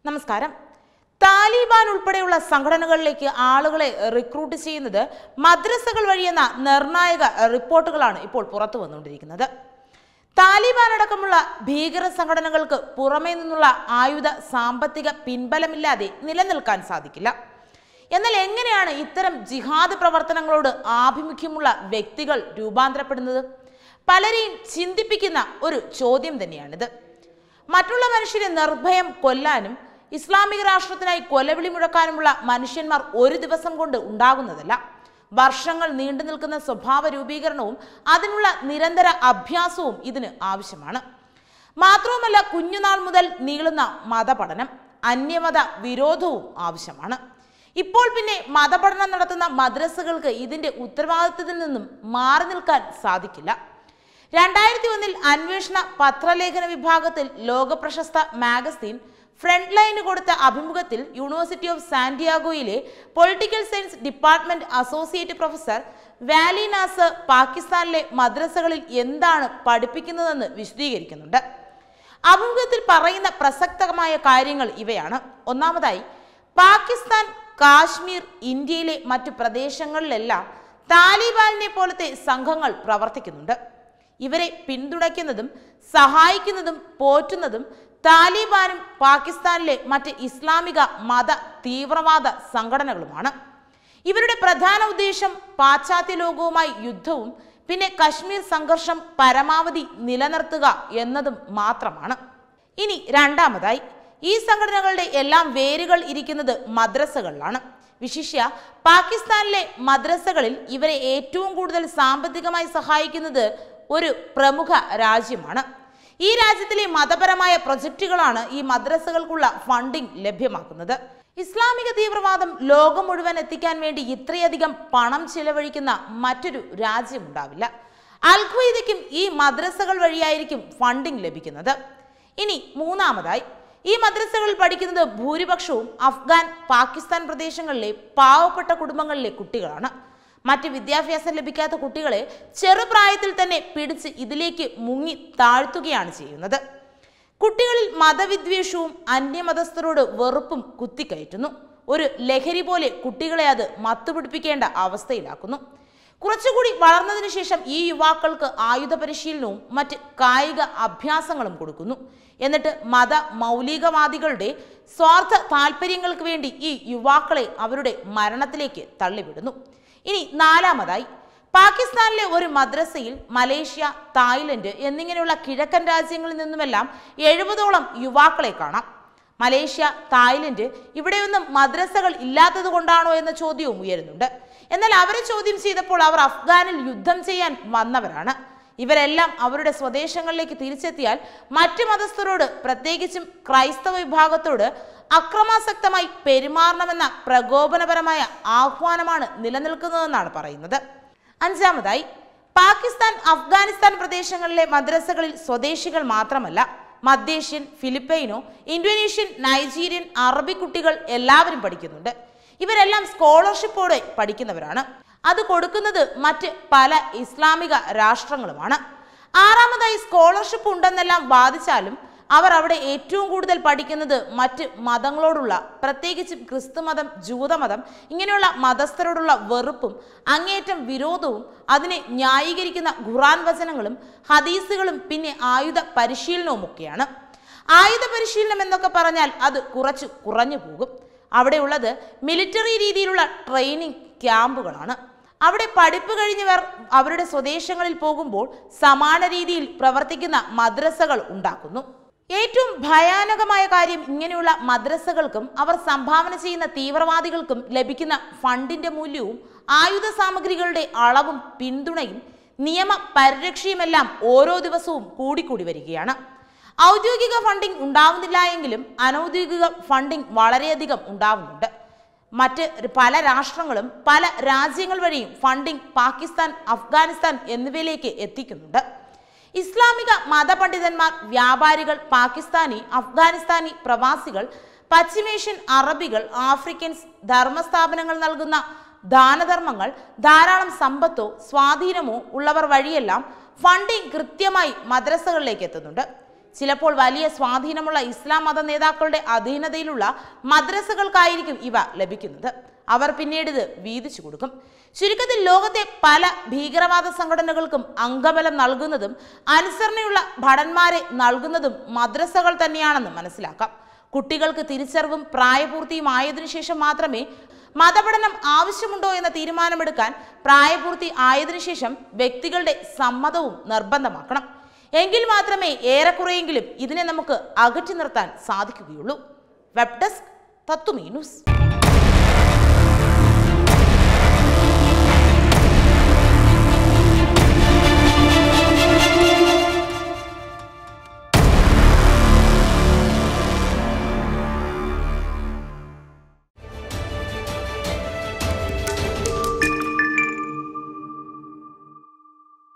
നമസ്കാരം താലിബാൻ ഉൾപ്പെടെയുള്ള സംഘടനകളിലേക്ക് ആളുകളെ റിക്രൂട്ട് ചെയ്യുന്നത് മദ്രസകൾ വഴിയെന്ന നിർണായക റിപ്പോർട്ടുകളാണ് ഇപ്പോൾ പുറത്തു വന്നുകൊണ്ടിരിക്കുന്നത് താലിബാൻ അടക്കമുള്ള ഭീകര സംഘടനകൾക്ക് പുറമേ നിന്നുള്ള ആയുധ സാമ്പത്തിക പിൻബലമില്ലാതെ നിലനിൽക്കാൻ സാധിക്കില്ല എന്നാൽ എങ്ങനെയാണ് ഇത്തരം ജിഹാദ് പ്രവർത്തനങ്ങളോട് ആഭിമുഖ്യമുള്ള വ്യക്തികൾ രൂപാന്തരപ്പെടുന്നത് പലരെയും ചിന്തിപ്പിക്കുന്ന ഒരു ചോദ്യം തന്നെയാണിത് മറ്റുള്ള മനുഷ്യരെ നിർഭയം കൊല്ലാനും ഇസ്ലാമിക രാഷ്ട്രത്തിനായി കൊലവിളി മുഴക്കാനുമുള്ള മനുഷ്യന്മാർ ഒരു ദിവസം കൊണ്ട് ഉണ്ടാകുന്നതല്ല വർഷങ്ങൾ നീണ്ടു നിൽക്കുന്ന സ്വഭാവ രൂപീകരണവും അതിനുള്ള നിരന്തര അഭ്യാസവും ഇതിന് ആവശ്യമാണ് മാത്രവുമല്ല കുഞ്ഞുനാൾ മുതൽ നീളുന്ന മതപഠനം അന്യമത വിരോധവും ആവശ്യമാണ് ഇപ്പോൾ പിന്നെ മതപഠനം നടത്തുന്ന മദ്രസകൾക്ക് ഇതിന്റെ ഉത്തരവാദിത്തത്തിൽ നിന്നും മാറി നിൽക്കാൻ സാധിക്കില്ല രണ്ടായിരത്തി ഒന്നിൽ അന്വേഷണ പത്രലേഖന വിഭാഗത്തിൽ ലോകപ്രശസ്ത മാഗസിൻ ഫ്രണ്ട് ലൈന് കൊടുത്ത അഭിമുഖത്തിൽ യൂണിവേഴ്സിറ്റി ഓഫ് സാന്റിയാഗോയിലെ political science department associate professor Vali Nasr പാകിസ്ഥാനിലെ മദ്രസകളിൽ എന്താണ് പഠിപ്പിക്കുന്നതെന്ന് വിശദീകരിക്കുന്നുണ്ട് അഭിമുഖത്തിൽ പറയുന്ന പ്രസക്തമായ കാര്യങ്ങൾ ഇവയാണ് ഒന്നാമതായി പാകിസ്ഥാൻ കാശ്മീർ ഇന്ത്യയിലെ മറ്റു പ്രദേശങ്ങളിലെല്ലാം താലിബാനിനെ പോലത്തെ സംഘങ്ങൾ പ്രവർത്തിക്കുന്നുണ്ട് ഇവരെ പിന്തുണയ്ക്കുന്നതും സഹായിക്കുന്നതും പോറ്റുന്നതും താലിബാനും പാകിസ്ഥാനിലെ മറ്റ് ഇസ്ലാമിക മത തീവ്രവാദ സംഘടനകളുമാണ് ഇവരുടെ പ്രധാന ഉദ്ദേശം പാശ്ചാത്യ ലോകവുമായി യുദ്ധവും പിന്നെ കശ്മീർ സംഘർഷം പരമാവധി നിലനിർത്തുക എന്നതും മാത്രമാണ് ഇനി രണ്ടാമതായി ഈ സംഘടനകളുടെ എല്ലാം വേരുകൾ ഇരിക്കുന്നത് മദ്രസകളിലാണ് വിശിഷ്യ പാകിസ്ഥാനിലെ മദ്രസകളിൽ ഇവരെ ഏറ്റവും കൂടുതൽ സാമ്പത്തികമായി സഹായിക്കുന്നത് ഒരു പ്രമുഖ രാജ്യമാണ് ഈ രാജ്യത്തിലെ മതപരമായ പ്രൊജക്റ്റുകളാണ് ഈ മദ്രസകൾക്കുള്ള ഫണ്ടിംഗ് ലഭ്യമാക്കുന്നത് ഇസ്ലാമിക തീവ്രവാദം ലോകം മുഴുവൻ എത്തിക്കാൻ വേണ്ടി ഇത്രയധികം പണം ചിലവഴിക്കുന്ന മറ്റൊരു രാജ്യമുണ്ടാവില്ല അൽഖ്വയ്ദയ്ക്കും ഈ മദ്രസകൾ വഴിയായിരിക്കും ഫണ്ടിംഗ് ലഭിക്കുന്നത് ഇനി മൂന്നാമതായി ഈ മദ്രസകളിൽ പഠിക്കുന്നത് ഭൂരിപക്ഷവും അഫ്ഗാൻ പാകിസ്ഥാൻ പ്രദേശങ്ങളിലെ പാവപ്പെട്ട കുടുംബങ്ങളിലെ കുട്ടികളാണ് മറ്റ് വിദ്യാഭ്യാസം ലഭിക്കാത്ത കുട്ടികളെ ചെറുപ്രായത്തിൽ തന്നെ പിടിച്ച് ഇതിലേക്ക് മുങ്ങി താഴ്ത്തുകയാണ് ചെയ്യുന്നത് കുട്ടികളിൽ മതവിദ്വേഷവും അന്യമതസ്ഥരോട് വെറുപ്പും കുത്തിക്കയറ്റുന്നു ഒരു ലഹരി പോലെ കുട്ടികളെ അത് മത്തുപിടിപ്പിക്കേണ്ട അവസ്ഥയിലാക്കുന്നു കുറച്ചുകൂടി വളർന്നതിന് ശേഷം ഈ യുവാക്കൾക്ക് ആയുധ പരിശീലനവും മറ്റ് കായിക അഭ്യാസങ്ങളും കൊടുക്കുന്നു എന്നിട്ട് മത മൗലികവാദികളുടെ സ്വാർത്ഥ താല്പര്യങ്ങൾക്ക് വേണ്ടി ഈ യുവാക്കളെ അവരുടെ മരണത്തിലേക്ക് തള്ളിവിടുന്നു ഇനി നാലാമതായി പാകിസ്ഥാനിലെ ഒരു മദ്രസയിൽ മലേഷ്യ തായ്ലൻഡ് എന്നിങ്ങനെയുള്ള കിഴക്കൻ രാജ്യങ്ങളിൽ നിന്നുമെല്ലാം എഴുപതോളം യുവാക്കളെ കാണാം മലേഷ്യ തായ്ലൻഡ് ഇവിടെയൊന്നും മദ്രസകൾ ഇല്ലാത്തത് കൊണ്ടാണോ എന്ന ചോദ്യവും ഉയരുന്നുണ്ട് എന്നാൽ അവരെ ചോദ്യം ചെയ്തപ്പോൾ അവർ അഫ്ഗാനിൽ യുദ്ധം ചെയ്യാൻ വന്നവരാണ് ഇവരെല്ലാം അവരുടെ സ്വദേശങ്ങളിലേക്ക് തിരിച്ചെത്തിയാൽ മറ്റ് മതസ്ഥരോട് പ്രത്യേകിച്ചും ക്രൈസ്തവ വിഭാഗത്തോട് അക്രമാസക്തമായി പെരുമാറണമെന്ന പ്രകോപനപരമായ ആഹ്വാനമാണ് നിലനിൽക്കുന്നതെന്നാണ് പറയുന്നത് അഞ്ചാമതായി പാകിസ്ഥാൻ അഫ്ഗാനിസ്ഥാൻ പ്രദേശങ്ങളിലെ മദ്രസകളിൽ സ്വദേശികൾ മാത്രമല്ല മധ്യേഷ്യൻ ഫിലിപ്പൈനോ ഇന്തോനേഷ്യൻ നൈജീരിയൻ അറബി കുട്ടികൾ എല്ലാവരും പഠിക്കുന്നുണ്ട് ഇവരെല്ലാം സ്കോളർഷിപ്പോടെ പഠിക്കുന്നവരാണ് അത് കൊടുക്കുന്നത് മറ്റ് പല ഇസ്ലാമിക രാഷ്ട്രങ്ങളുമാണ് ആറാമതായി സ്കോളർഷിപ്പ് ഉണ്ടെന്നെല്ലാം വാദിച്ചാലും അവർ അവിടെ ഏറ്റവും കൂടുതൽ പഠിക്കുന്നത് മറ്റ് മതങ്ങളോടുള്ള പ്രത്യേകിച്ചും ക്രിസ്തുമതം ജൂതമതം ഇങ്ങനെയുള്ള മതസ്ഥരോടുള്ള വെറുപ്പും അങ്ങേയറ്റം വിരോധവും അതിനെ ന്യായീകരിക്കുന്ന ഖുറാൻ വചനങ്ങളും ഹദീസുകളും പിന്നെ ആയുധ പരിശീലനവും ഒക്കെയാണ് ആയുധ പരിശീലനം എന്നൊക്കെ പറഞ്ഞാൽ അത് കുറച്ച് കുറഞ്ഞു പോകും അവിടെയുള്ളത് മിലിറ്ററി രീതിയിലുള്ള ട്രെയിനിങ് ക്യാമ്പുകളാണ് അവിടെ പഠിപ്പ് കഴിഞ്ഞവർ അവരുടെ സ്വദേശങ്ങളിൽ പോകുമ്പോൾ സമാന രീതിയിൽ പ്രവർത്തിക്കുന്ന മദ്രസകൾ ഉണ്ടാക്കുന്നു ഏറ്റവും ഭയാനകമായ കാര്യം ഇങ്ങനെയുള്ള മദ്രസകൾക്കും അവർ സംഭാവന ചെയ്യുന്ന തീവ്രവാദികൾക്കും ലഭിക്കുന്ന ഫണ്ടിന്റെ മൂല്യവും ആയുധ സാമഗ്രികളുടെ അളവും പിന്തുണയും നിയമ പരിരക്ഷയുമെല്ലാം ഓരോ ദിവസവും കൂടിക്കൂടി വരികയാണ് ഔദ്യോഗിക ഫണ്ടിംഗ് ഉണ്ടാവുന്നില്ല എങ്കിലും അനൗദ്യോഗിക ഫണ്ടിംഗ് വളരെയധികം ഉണ്ടാവുന്നുണ്ട് മറ്റ് പല രാഷ്ട്രങ്ങളും പല രാജ്യങ്ങൾ വഴിയും ഫണ്ടിംഗ് പാകിസ്ഥാൻ അഫ്ഗാനിസ്ഥാൻ എന്നിവയിലേക്ക് എത്തിക്കുന്നുണ്ട് ഇസ്ലാമിക മതപണ്ഡിതന്മാർ വ്യാപാരികൾ പാകിസ്ഥാനി അഫ്ഗാനിസ്ഥാനി പ്രവാസികൾ പശ്ചിമേഷ്യൻ അറബികൾ ആഫ്രിക്കൻസ് ധർമ്മസ്ഥാപനങ്ങൾ നൽകുന്ന ദാനധർമ്മങ്ങൾ ധാരാളം സമ്പത്തോ സ്വാധീനമോ ഉള്ളവർ വഴിയെല്ലാം ഫണ്ടിംഗ് കൃത്യമായി മദ്രസകളിലേക്ക് എത്തുന്നുണ്ട് ചിലപ്പോൾ വലിയ സ്വാധീനമുള്ള ഇസ്ലാം മത നേതാക്കളുടെ അധീനതയിലുള്ള മദ്രസകൾക്കായിരിക്കും ഇവ ലഭിക്കുന്നത് അവർ പിന്നീട് ഇത് വീതിച്ചു കൊടുക്കും ചുരുക്കത്തിൽ ലോകത്തെ പല ഭീകരവാദ സംഘടനകൾക്കും അംഗബലം നൽകുന്നതും അനുസരണയുള്ള ഭടന്മാരെ നൽകുന്നതും മദ്രസകൾ തന്നെയാണെന്ന് മനസ്സിലാക്കാം കുട്ടികൾക്ക് തിരിച്ചറിവും പ്രായപൂർത്തിയും ആയതിനു ശേഷം മാത്രമേ മതപഠനം ആവശ്യമുണ്ടോ എന്ന തീരുമാനമെടുക്കാൻ പ്രായപൂർത്തി ആയതിനു ശേഷം വ്യക്തികളുടെ സമ്മതവും നിർബന്ധമാക്കണം എങ്കിൽ മാത്രമേ ഏറെക്കുറെയെങ്കിലും ഇതിനെ നമുക്ക് അകറ്റി നിർത്താൻ സാധിക്കുകയുള്ളൂ വെബ് ഡെസ്ക് തത്തുമീ ന്യൂസ്